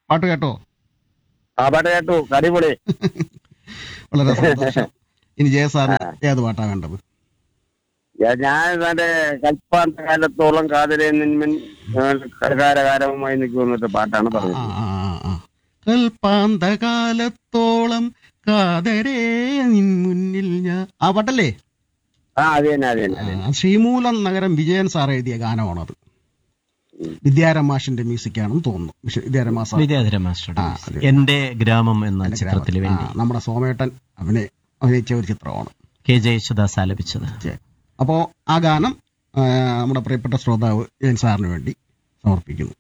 പാട്ട് കേട്ടോ ആ പാട്ട് കേട്ടു അടിപൊളി വളരെ സന്തോഷം ഇനി ജയസാറിന് ഏത് പാട്ടാ വേണ്ടത് ഞാൻ ഞാൻ എന്റെ കൽപ്പാന്ത കാലത്തോളം കാതലേ നിന്മൻ കരകാരകരമായി നിൽക്കുന്ന പാട്ടാണ് ആ, പറഞ്ഞത് ആ, ആ, ആ. കൽപ്പാന്തകാലത്തോളം കാതരേ നിൻ മുന്നിൽ ഞാൻ ആ പാട്ടല്ലേ ആ അത് തന്നെ അത് തന്നെ അത് ആ, തന്നെ ശ്രീമൂലം നഗരം വിജയൻ സാർ എഴുതിയ ഗാനമാണത് വിദ്യാരം മാഷിന്റെ മ്യൂസിക്കാണെന്ന് തോന്നുന്നു വിശ്വ- വിദ്യാരം മാഷ വിദ്യാധര മാസ്റ്ററുടെ ആ, music. അതെ. എന്റെ ഗ്രാമം എന്ന ചിത്രത്തിന് വേണ്ടി നമ്മുടെ സോമേട്ടൻ അഭിനയ അഭിനയിച്ച ഒരു ചിത്രമാണ് കെ ജെ യേശുദാസ് ആലപിച്ചത് അപ്പോ ആ ഗാനം ആ, നമ്മുടെ പ്രിയപ്പെട്ട ശ്രോതാവ് ജയൻ സാറിന് വേണ്ടി സമർപ്പിക്കുന്നു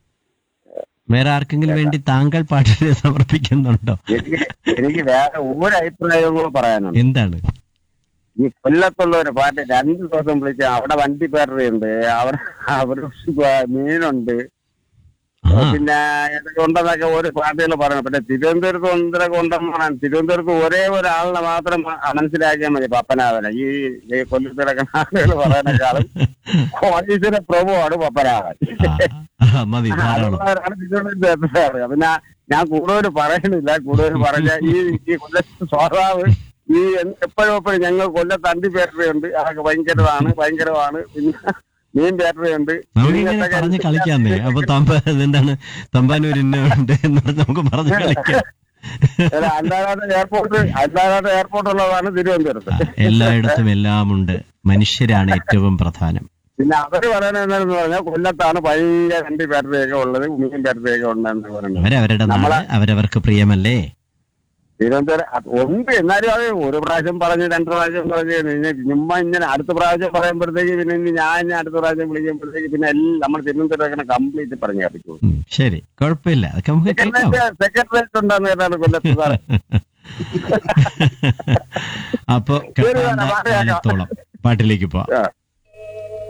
വേറെ ആർക്കെങ്കിലും വേണ്ടി താങ്കൾ പാട്ടിന് സമർപ്പിക്കുന്നുണ്ടോ എനിക്ക് എനിക്ക് വേറെ ഒരു അഭിപ്രായവും കൂടെ പറയാനുണ്ട് എന്താണ് ഈ കൊല്ലത്തുള്ള ഒരു പാട്ട് രണ്ടു ദിവസം വിളിച്ച അവിടെ വണ്ടി പേരുണ്ട് അവിടെ അവിടെ മീനുണ്ട് ആ പിന്നെ ഇതൊക്കെ ഉണ്ടെന്നൊക്കെ ഒരു പാട്ടുകൾ പറയണം പിന്നെ തിരുവനന്തപുരത്ത് ഒന്നരൊക്കെ ഉണ്ടെന്ന് പറയാൻ തിരുവനന്തപുരത്ത് ഒരേ ഒരാളിനെ മാത്രം മ- മനസ്സിലാക്കിയാൽ മതി പപ്പനാവനെ ഈ ഈ കൊല്ലത്തിലൊക്കെ ആളുകൾ പറയാനേക്കാളും കോടീശ്വര പ്രഭുവാണ് പപ്പനാവൻ ആ, ആ, മതി ധാരാളം അതുകൊണ്ടാണ് തിരുവനന്തപുരത്ത് പിന്നെ ഞാൻ കൂടുതൽ പറയണില്ല കൂടുതൽ പറഞ്ഞ ഈ ഈ കൊല്ലത്ത് സ്വഭാവ് ഈ എപ്പോഴും എപ്പോഴും ഞങ്ങൾ കൊല്ലത്ത് അണ്ടി ഫാക്ടറി ഉണ്ട് അതൊക്കെ ഭയങ്കരമാണ് ഭയങ്കരമാണ് പിന്നെ മീൻ ഫാക്ടറി ഉണ്ട് നമുക്കിങ്ങനെ പറഞ്ഞ് കളിക്കാന്നേ അപ്പൊ തമ്പ എന്താണ് തമ്പാനൂർ ഇന്നുണ്ട് എന്ന് പറഞ്ഞ് നമുക്ക് പറഞ്ഞ് കളിക്കാം അല്ല, അന്താരാഷ്ട്ര എയർപോർട്ട് അന്താരാഷ്ട്ര എയർപോർട്ട് ഉള്ളതാണ് തിരുവനന്തപുരത്ത് ആ, എല്ലായിടത്തും എല്ലാം ഉണ്ട് മനുഷ്യരാണ് ഏറ്റവും പ്രധാനം പിന്നെ അവര് പറയുന്നത് എന്താണെന്ന് പറഞ്ഞാൽ കൊല്ലത്താണ് ഭയങ്കര അണ്ടി ഫാക്ടറിയൊക്കെ ഉള്ളത് മീൻ ഫാക്ടറിയൊക്കെ ഉണ്ടെന്ന് പറയുന്നത് അവരവരുടെ നാട് അവരവർക്ക് പ്രിയമല്ലേ തിരുവനന്തപുരം അത് ഉണ്ട് എന്നാലും അത് ഒരു പ്രാവശ്യം പറഞ്ഞ് രണ്ട് പ്രാവശ്യം പറഞ്ഞ് ഇനി ചുമ്മാ ഇങ്ങനെ അടുത്ത പ്രാവശ്യം പറയുമ്പോഴത്തേക്ക് പിന്നെ ഇനി ഞാൻ ഇനി അടുത്ത പ്രാവശ്യം വിളിക്കുമ്പോഴത്തേക്ക് പിന്നെ എല്ലാം നമ്മൾ തിരുവനന്തപുരം കംപ്ലീറ്റ് പറഞ്ഞു കേൾപ്പിച്ചു ഉം, ശരി കുഴപ്പമില്ല അതൊക്കെ നമുക്ക് കേൾക്കാം സെക്രട്ടറിയേറ്റ് ഉണ്ടെന്ന് കേട്ടാണ് കൊല്ലത്ത് സാറ് അപ്പൊ ശരി, വേണ്ട, പാട്ട് കേൾക്കാം. കാലത്തോളം പാട്ടിലേക്ക് പോവാം ആ.